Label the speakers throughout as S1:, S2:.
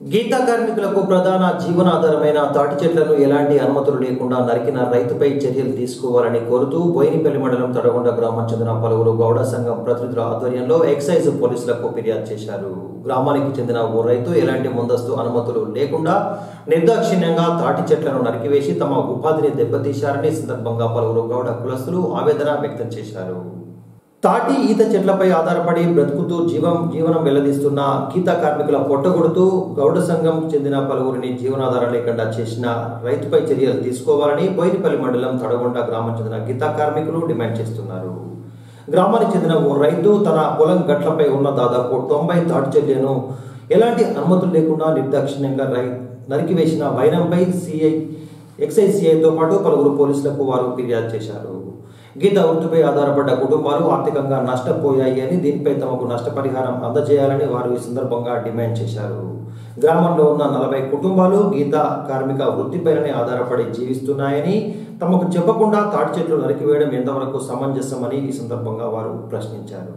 S1: గీతా కార్మికులకు ప్రధాన జీవనాధారమైన తాటి చెట్లను ఎలాంటి అనుమతులు లేకుండా నరికిన రైతుపై చర్యలు తీసుకోవాలని కోరుతూ బోయినపల్లి మండలం తడగొండ గ్రామం చెందిన పలువురు గౌడ సంఘం ప్రతినిధుల ఆధ్వర్యంలో ఎక్సైజ్ పోలీసులకు ఫిర్యాదు చేశారు గ్రామానికి చెందిన ఓ రైతు ఎలాంటి ముందస్తు అనుమతులు లేకుండా నిర్దాక్షిణ్యంగా తాటి చెట్లను నరికివేసి తమ ఉపాధిని దెబ్బతీశారని ఈ సందర్భంగా పలువురు గౌడ కులస్తులు ఆవేదన వ్యక్తం చేశారు తాటి ఈత చెట్లపై ఆధారపడి బ్రతుకుతూ జీవం జీవనం వెల్లదీస్తున్న గీత కార్మికుల పొట్టగొడుతూ గౌడ సంఘం చెందిన పలువురిని జీవనాధారం లేకుండా చేసిన రైతుపై చర్యలు తీసుకోవాలని బోయినపల్లి మండలం తడగొండ గ్రామం చెందిన గీతా కార్మికులు డిమాండ్ చేస్తున్నారు గ్రామానికి చెందిన ఓ రైతు తన పొలం గట్లపై ఉన్న దాదాపు తొంభై తాటి చెట్లను ఎలాంటి అనుమతులు లేకుండా నిర్దాక్షిణ్యంగా రై నరికివేసిన వైనంపై సిఐ ఎక్సైజ్ సిఐతో పాటు పలువురు పోలీసులకు వారు ఫిర్యాదు చేశారు గీత వృత్తిపై ఆధారపడ్డ కుటుంబాలు ఆర్థికంగా నష్టపోయాయి అని దీనిపై తమకు నష్టపరిహారం అందజేయాలని వారు ఈ సందర్భంగా డిమాండ్ చేశారు గ్రామంలో ఉన్న నలభై కుటుంబాలు గీత కార్మిక వృత్తిపైనే ఆధారపడి జీవిస్తున్నాయని తమకు చెప్పకుండా తాటి చెట్లు నరికివేయడం ఎంతవరకు సమంజసమని ఈ సందర్భంగా వారు ప్రశ్నించారు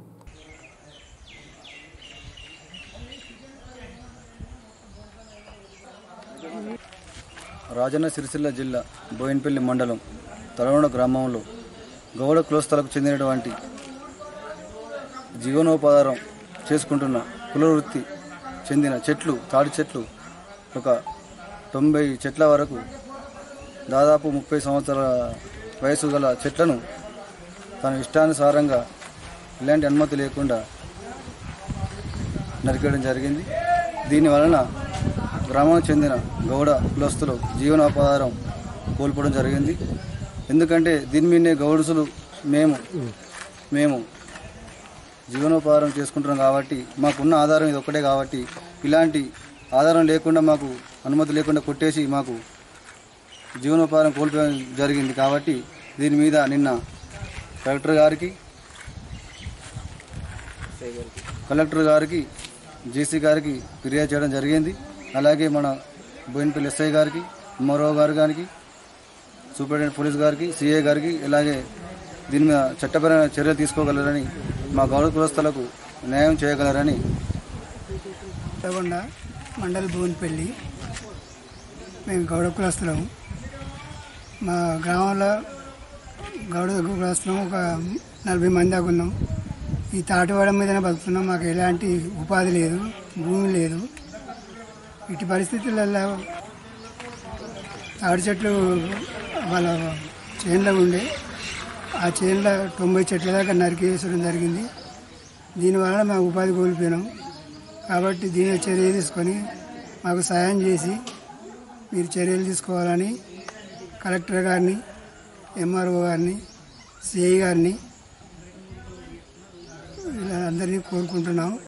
S2: రాజన్న సిరిసిల్ల జిల్లా బోయినపల్లి మండలం తలవడ గ్రామంలో గౌడ కులస్థలకు చెందినటువంటి జీవనోపాధారం చేసుకుంటున్న కుల వృత్తి చెందిన చెట్లు తాడి చెట్లు ఒక తొంభై చెట్ల వరకు దాదాపు ముప్పై సంవత్సరాల వయసు గల చెట్లను తన ఇష్టానుసారంగా ఇలాంటి అనుమతి లేకుండా నరికేయడం జరిగింది దీని వలన గ్రామానికి చెందిన గౌడ కులస్తులు జీవనోపాధారం కోల్పోవడం జరిగింది ఎందుకంటే దీని మీదనే గౌడుసులు మేము మేము జీవనోపాధారం చేసుకుంటున్నాం కాబట్టి మాకున్న ఆధారం ఇది ఒక్కటే కాబట్టి ఇలాంటి ఆధారం లేకుండా మాకు అనుమతి లేకుండా కొట్టేసి మాకు జీవనోపాధారం కోల్పోవడం జరిగింది కాబట్టి దీని మీద నిన్న కలెక్టర్ గారికి కలెక్టర్ గారికి జేసీ గారికి ఫిర్యాదు చేయడం జరిగింది అలాగే మన బోయినపల్లి ఎస్ఐ గారికి ఎంఆర్ఓ గారి గారికి సూపరింటెండెంట్ పోలీస్ గారికి సిఐ గారికి ఇలాగే దీని మీద చట్టపరమైన చర్యలు తీసుకోగలరని మా గౌరవ కులస్తులకు న్యాయం చేయగలరని
S3: తగొండ మండల్ భువనపల్లి మేము గౌడ కులస్తులం మా గ్రామంలో గౌడ కులస్తులం ఒక నలభై మంది దాకా ఉన్నాం ఈ తాటివాడ మీదనే బతుకుతున్నాం మాకు ఎలాంటి ఉపాధి లేదు భూమి లేదు ఇటు పరిస్థితులలో తాడి చెట్లు వాళ్ళ చేనులో ఉండే ఆ చేనులో తొంభై చెట్ల దాకా నరికేసడం జరిగింది దీనివల్ల మేము ఉపాధి కోల్పోయినాం కాబట్టి దీని చర్య తీసుకొని మాకు సాయం చేసి మీరు చర్యలు తీసుకోవాలని కలెక్టర్ గారిని ఎంఆర్ఓ గారిని సిఐ గారిని వీళ్ళందరినీ కోరుకుంటున్నాం